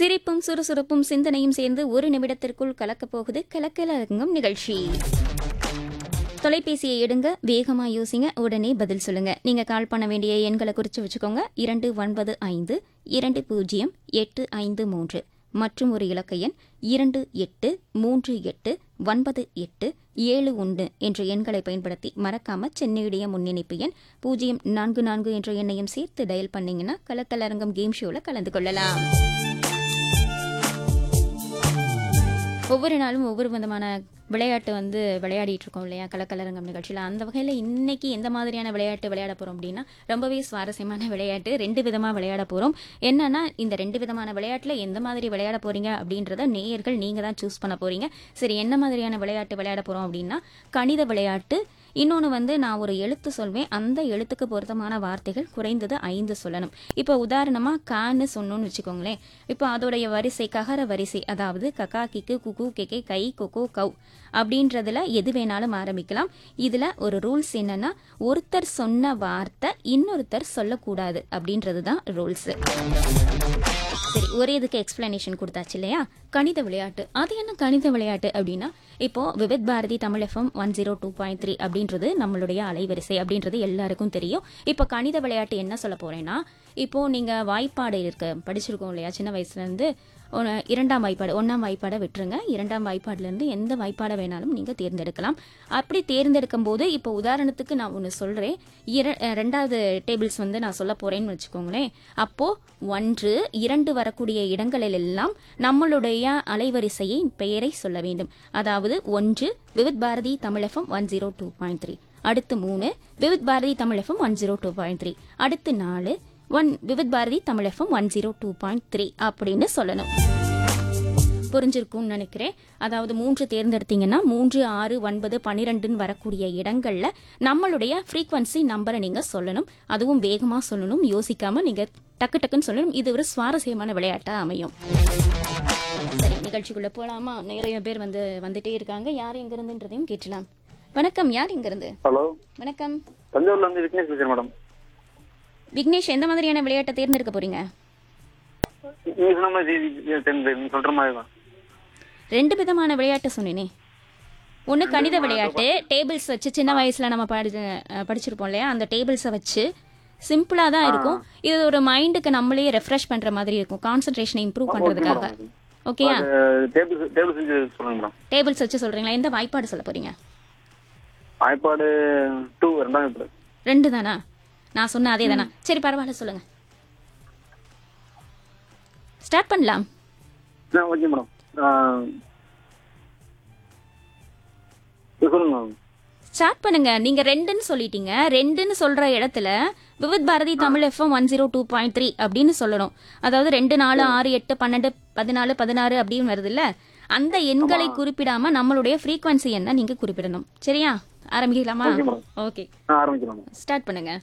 சிரிப்பும் சுறுசுறுப்பும் சிந்தனையும் சேர்ந்து ஒரு நிமிடத்திற்குள் கலக்கப் போகுது கலக்கலங்கும் நிகழ்ச்சி தொலைபேசியை எடுங்க வேகமா யோசிங்க உடனே பதில் சொல்லுங்க நீங்க கால் பண்ண வேண்டிய எண்களை குறிச்சு வச்சுக்கோங்க இரண்டு ஒன்பது ஐந்து இரண்டு பூஜ்ஜியம் எட்டு ஐந்து மூன்று மற்றும் ஒரு இலக்க எண் இரண்டு எட்டு மூன்று எட்டு ஒன்பது எட்டு ஏழு ஒன்று என்ற எண்களை பயன்படுத்தி மறக்காம சென்னையுடைய முன்னிணைப்பு எண் பூஜ்ஜியம் நான்கு நான்கு என்ற எண்ணையும் சேர்த்து டயல் பண்ணீங்கன்னா கலக்கலரங்கம் கேம் ஷோல கலந்து கொள்ளலாம் ஒவ்வொரு நாளும் ஒவ்வொரு விதமான விளையாட்டு வந்து விளையாடிட்டு இருக்கோம் இல்லையா கலக்கலரங்கம் நிகழ்ச்சியில் அந்த வகையில் இன்னைக்கு எந்த மாதிரியான விளையாட்டு விளையாட போகிறோம் அப்படின்னா ரொம்பவே சுவாரஸ்யமான விளையாட்டு ரெண்டு விதமாக விளையாட போகிறோம் என்னன்னா இந்த ரெண்டு விதமான விளையாட்டில் எந்த மாதிரி விளையாட போறீங்க அப்படின்றத நேயர்கள் நீங்கள் தான் சூஸ் பண்ண போறீங்க சரி என்ன மாதிரியான விளையாட்டு விளையாட போகிறோம் அப்படின்னா கணித விளையாட்டு இன்னொன்று வந்து நான் ஒரு எழுத்து சொல்வேன் அந்த எழுத்துக்கு பொருத்தமான வார்த்தைகள் குறைந்தது ஐந்து சொல்லணும் இப்போ உதாரணமாக கான்னு சொன்னோன்னு வச்சுக்கோங்களேன் இப்போ அதோடைய வரிசை ககர வரிசை அதாவது கக்கா கிக்கு குக்கு கெக்கே கை கொக்கோ கவ் அப்படின்றதுல எது வேணாலும் ஆரம்பிக்கலாம் இதில் ஒரு ரூல்ஸ் என்னன்னா ஒருத்தர் சொன்ன வார்த்தை இன்னொருத்தர் சொல்லக்கூடாது அப்படின்றது தான் ரூல்ஸு சரி ஒரே இதுக்கு எக்ஸ்பிளனேஷன் கொடுத்தாச்சு இல்லையா கணித விளையாட்டு அது என்ன கணித விளையாட்டு அப்படின்னா இப்போ Vividh Bharati Tamil FM one zero two point three அப்படின்றது நம்மளுடைய அலைவரிசை அப்படின்றது எல்லாருக்கும் தெரியும் இப்போ கணித விளையாட்டு என்ன சொல்ல போறேன்னா இப்போ நீங்க வாய்ப்பாடு இருக்கு படிச்சிருக்கோம் இல்லையா சின்ன வயசுல இருந்து ஒன்னு- இரண்டாம் வாய்ப்பாடு ஒன்றாம் வாய்ப்பாடை விட்டுருங்க இரண்டாம் வாய்ப்பாடுலேருந்து எந்த வாய்ப்பாடை வேணாலும் நீங்கள் தேர்ந்தெடுக்கலாம் அப்படி தேர்ந்தெடுக்கும் போது இப்போ உதாரணத்துக்கு நான் ஒன்று சொல்கிறேன் இர அஹ் ரெண்டாவது டேபிள்ஸ் வந்து நான் சொல்ல போகிறேன்னு வச்சுக்கோங்களேன் அப்போது ஒன்று இரண்டு வரக்கூடிய இடங்களில் எல்லாம் நம்மளுடைய அலைவரிசையை பெயரை சொல்ல வேண்டும் அதாவது ஒன்று Vividh Bharati Tamizhagam one zero two point three அடுத்து மூணு Vividh Bharati Tamizhagam one zero two point three அடுத்து நாலு one Vividh Bharati Tamizhagam one zero two point three அப்படின்னு சொல்லணும் புரிஞ்சிருக்கும்னு நினைக்கிறேன் அதாவது மூன்று தேர்ந்தெடுத்தீங்கன்னா மூன்று ஆறு ஒன்பது பன்னிரெண்டுன்னு வரக்கூடிய இடங்கள்ல நம்மளுடைய ஃப்ரீக்வன்சி நம்பரை நீங்க சொல்லணும் அதுவும் வேகமா சொல்லணும் யோசிக்காம நீங்க டக்கு டக்குன்னு சொல்லணும் இது ஒரு சுவாரஸ்யமான விளையாட்டா அமையும் சரி நிகழ்ச்சிக்குள்ள போலாமா நிறைய பேர் வந்து வந்துட்டே இருக்காங்க யார் எங்க இருந்துன்றதையும் கேட்டலாம் வணக்கம் யார் எங்க இருந்து ஹலோ வணக்கம் தஞ்சாவூர்ல இருந்து விக்னேஷ் பேசுறேன் மேடம் விக்னேஷ் எந்த மாதிரியான விளையாட்டை தேர்ந்தெடுக்க போறீங்க நீங்க சொன்ன மாதிரி இது தெரிஞ்சு நீங்க சொல்ற மாதிரி தான் ரெண்டு விதமான விளையாட்டு சொன்னேனே ஒன்று கணித விளையாட்டு டேபிள்ஸ் வச்சு சின்ன வயசுல நம்ம படி அஹ் படிச்சிருப்போம் இல்லையா அந்த டேபிள்ஸை வச்சு சிம்பிளாக தான் இருக்கும் இது ஒரு மைண்டுக்கு நம்மளே ரெஃப்ரெஷ் பண்ற மாதிரி இருக்கும் கான்சென்ட்ரேஷனை இம்ப்ரூவ் பண்றதுக்காக ஓகேயா டேபிள் டேபிள் செஞ்சு சொல்லுங்க மேடம் டேபிள்ஸ் வச்சு சொல்றீங்களா எந்த வாய்ப்பாடு சொல்ல போறீங்க ஐபாடு டூ ரெண்டாம் இப்போ ரெண்டு தானா நான் சொன்ன அதே தானா சரி பரவாயில்ல சொல்லுங்க ஸ்டார்ட் பண்ணலாம் ஓகே மேடம் சொல்லுங்க மேம் ஸ்டார்ட் பண்ணுங்க நீங்க ரெண்டுன்னு சொல்லிட்டீங்க ரெண்டுன்னு சொல்ற இடத்துல Vividh Bharati Tamil FM one zero two point three அப்படின்னு சொல்லணும் அதாவது ரெண்டு நாலு ஆறு எட்டு பன்னெண்டு பதினாலு பதினாறு அப்படின்னு வருது இல்ல அந்த எண்களை குறிப்பிடாம நம்மளுடைய ஃப்ரீக்வன்சி என்ன நீங்க குறிப்பிடணும் சரியா ஆரம்பிக்கலாமா Okay, madam. ஓகே ஆ ஆரம்பிக்கலாம் ஸ்டார்ட் பண்ணுங்க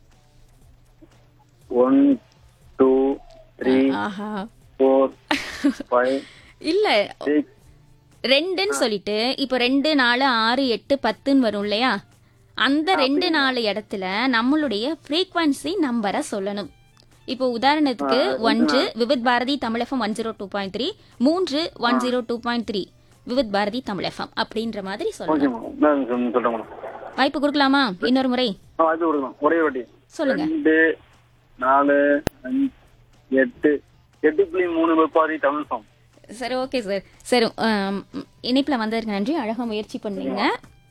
ஒன் டூ த்ரீ ஆஹா ஃபோர் ஃபைவ் இல்ல சிக்ஸ் ரெண்டுன்னு சொல்லிட்டு இப்போ ரெண்டு நாலு ஆறு எட்டு பத்துன்னு வரும் இல்லையா அந்த ரெண்டு நாலு இடத்துல நம்மளுடைய ஃப்ரீக்வன்சி நம்பரை சொல்லணும் இப்போ உதாரணத்துக்கு ஒன்று Vividh Bharati Tamizhagam one zero two point three மூன்று one zero two point three Vividh Bharati Tamizhagam அப்படின்ற மாதிரி ஓகே சொல்லணும் மேடம் நான் சொல்~ சொல்றேன் மேடம் வாய்ப்பு கொடுக்கலாமா இன்னொரு முறை ஆ அது கொடுக்கலாம் ஒரே வாட்டி சொல்லுங்க ரெண்டு நாலு அஞ்சு எட்டு எட்டு புள்ளி மூணு பாதி தமிழ் ஃபார்ம் சரி ஓகே சார் சரி ஆம், இணைப்புல வந்ததற்கு நன்றி அழகா முயற்சி பண்ணீங்க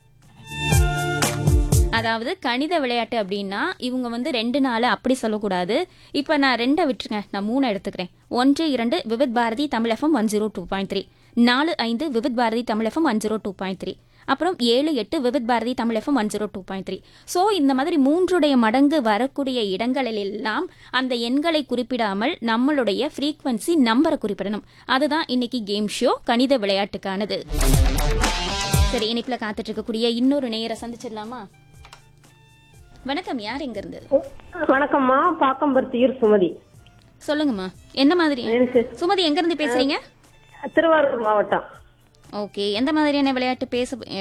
அதாவது கணித விளையாட்டு அப்படின்னா இவங்க வந்து ரெண்டு நாள் அப்படி சொல்லக்கூடாது இப்போ நான் ரெண்டை விட்டுருங்க நான் மூணை எடுத்துக்கிறேன் ஒன்று இரண்டு Vividh Bharati Tamil FM one zero two point three நாலு ஐந்து Vividh Bharati Tamil FM one zero two point three அப்புறம் ஏழு எட்டு Vividh Bharati Tamil FM one zero two point three so இந்த மாதிரி மூன்றுடைய மடங்கு வரக்கூடிய இடங்களில் எல்லாம் அந்த எண்களை குறிப்பிடாமல் நம்மளுடைய ஃப்ரீக்வன்சி நம்பரை குறிப்பிடணும் அதுதான் இன்னைக்கு கேம் ஷோ கணித விளையாட்டுக்கானது சரி இனிப்புல காத்துட்டு இருக்கக்கூடிய இன்னொரு நேயரை சந்திச்சிடலாமா வணக்கம் யார் எங்க இருந்து வணக்கம்மா பாக்கம்பருத்தியூர் சுமதி சொல்லுங்கம்மா என்ன மாதிரி எனக்கு சுமதி எங்க இருந்து பேசுறீங்க திருவாரூர் மாவட்டம் ஓகே எந்த மாதிரியான விளையாட்டு பேச